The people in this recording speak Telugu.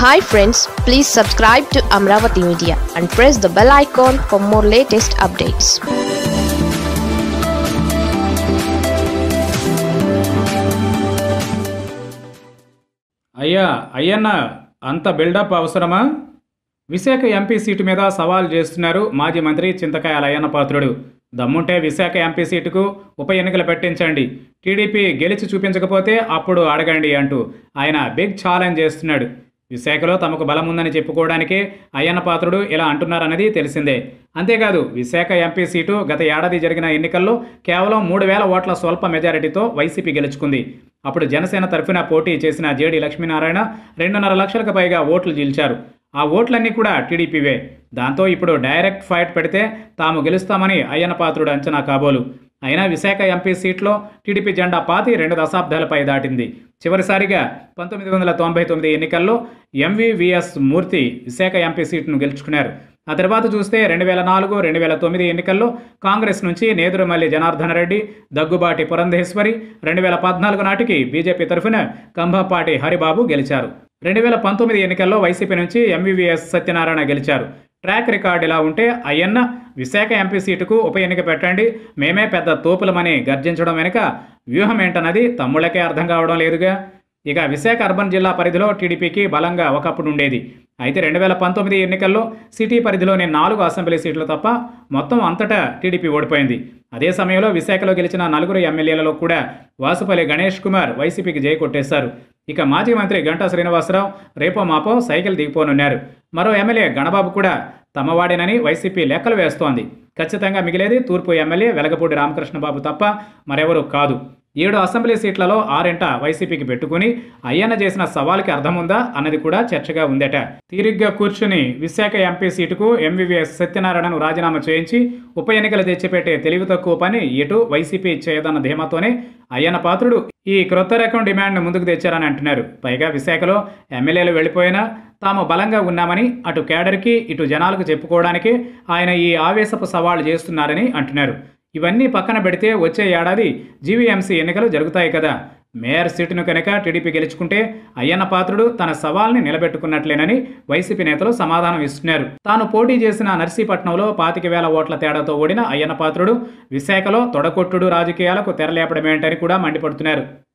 hi friends please subscribe to Amaravati media and press the bell icon for more latest updates అయ్యా అయ్యన్న అంత బిల్డప్ అవసరమా విశాఖ ఎంపీ సీటు మీద సవాల్ చేస్తున్నారు మాజీ మంత్రి చింతకాయల అయ్యన్న పాత్రుడు దమ్ముంటే విశాఖ ఎంపీ సీటుకు ఉప ఎన్నికలు పెట్టించండి టీడీపీ గెలిచి చూపించకపోతే అప్పుడు అడగండి అంటూ ఆయన బిగ్ ఛాలెంజ్ చేస్తున్నాడు విశాఖలో తమకు బలం ఉందని చెప్పుకోవడానికే అయ్యన్న పాత్రుడు ఇలా అంటున్నారన్నది తెలిసిందే అంతేకాదు విశాఖ ఎంపీ సీటు గత ఏడాది జరిగిన ఎన్నికల్లో కేవలం మూడు వేల ఓట్ల స్వల్ప మెజారిటీతో వైసీపీ గెలుచుకుంది అప్పుడు జనసేన తరఫున పోటీ చేసిన జేడి లక్ష్మీనారాయణ రెండున్నర లక్షలకు పైగా ఓట్లు గెలిచారు ఆ ఓట్లన్నీ కూడా టీడీపీవే దాంతో ఇప్పుడు డైరెక్ట్ ఫైట్ పెడితే తాము గెలుస్తామని అయ్యన్న పాత్రుడు అంచనా కాబోలు అయినా విశాఖ ఎంపీ సీట్లో టీడీపీ జెండా పాతి రెండు దశాబ్దాలపై దాటింది చివరిసారిగా పంతొమ్మిది వందల తొంభై తొమ్మిది ఎన్నికల్లో ఎంవీవీఎస్ మూర్తి విశాఖ ఎంపీ సీటును గెలుచుకున్నారు ఆ తర్వాత చూస్తే రెండు వేల నాలుగు రెండు వేల తొమ్మిది ఎన్నికల్లో కాంగ్రెస్ నుంచి నేదురుమల్లి జనార్దన రెడ్డి దగ్గుబాటి పురంధేశ్వరి రెండు వేల పద్నాలుగు నాటికి బీజేపీ తరఫున కంభంపాటి హరిబాబు గెలిచారు రెండు వేల పంతొమ్మిది ఎన్నికల్లో వైసీపీ నుంచి ఎంవీవీఎస్ సత్యనారాయణ గెలిచారు ట్రాక్ రికార్డ్ ఇలా ఉంటే అయ్యన్న విశాఖ ఎంపీ సీటుకు ఉప ఎన్నిక పెట్టండి మేమే పెద్ద తోపులమని గర్జించడం వెనుక వ్యూహం ఏంటన్నది తమ్ముళ్ళకే అర్థం కావడం లేదుగా ఇక విశాఖ అర్బన్ జిల్లా పరిధిలో టీడీపీకి బలంగా ఒకప్పుడు ఉండేది అయితే రెండు వేల పంతొమ్మిది ఎన్నికల్లో సిటీ పరిధిలోని నాలుగు అసెంబ్లీ సీట్లు తప్ప మొత్తం అంతటా టీడీపీ ఓడిపోయింది అదే సమయంలో విశాఖలో గెలిచిన నలుగురు ఎమ్మెల్యేలలో కూడా వాసుపల్లి గణేష్ కుమార్ వైసీపీకి జై కొట్టేశారు ఇక మాజీ మంత్రి గంటా శ్రీనివాసరావు రేపో మాపో సైకిల్ దిగిపోనున్నారు మరో ఎమ్మెల్యే గణబాబు కూడా తమవాడేనని వైసీపీ లెక్కలు వేస్తోంది ఖచ్చితంగా మిగిలేది తూర్పు ఎమ్మెల్యే వెలగపూడి రామకృష్ణబాబు తప్ప మరెవరూ కాదు ఏడు అసెంబ్లీ సీట్లలో ఆరింట వైసీపీకి పెట్టుకుని అయ్యన్న చేసిన సవాల్కి అర్థముందా అన్నది కూడా చర్చగా ఉందట తీరిగ్గా కూర్చుని విశాఖ ఎంపీ సీటుకు ఎంవీవీఎస్ సత్యనారాయణను రాజీనామా చేయించి ఉప ఎన్నికలు తెచ్చిపెట్టే తెలివి తక్కువ పని ఎటు వైసీపీ చేయదన్న ధీమాతోనే అయ్యన్న పాత్రుడు ఈ క్రొత్త రకం డిమాండ్ను ముందుకు తెచ్చారని అంటున్నారు పైగా విశాఖలో ఎమ్మెల్యేలు వెళ్ళిపోయినా తాము బలంగా ఉన్నామని అటు కేడర్కి ఇటు జనాలకు చెప్పుకోవడానికి ఆయన ఈ ఆవేశపు సవాళ్లు చేస్తున్నారని అంటున్నారు ఇవన్నీ పక్కన పెడితే వచ్చే ఏడాది జీవీఎంసీ ఎన్నికలు జరుగుతాయి కదా మేయర్ సీటును కనుక టీడీపీ గెలుచుకుంటే అయ్యన్న పాత్రుడు తన సవాల్ని నిలబెట్టుకున్నట్లేనని వైసీపీ నేతలు సమాధానం ఇస్తున్నారు తాను పోటీ చేసిన నర్సీపట్నంలో పాతిక వేల ఓట్ల తేడాతో ఓడిన అయ్యన్న పాత్రుడు విశాఖలో తొడకొట్టుడు రాజకీయాలకు తెరలేపడమేంటని కూడా మండిపడుతున్నారు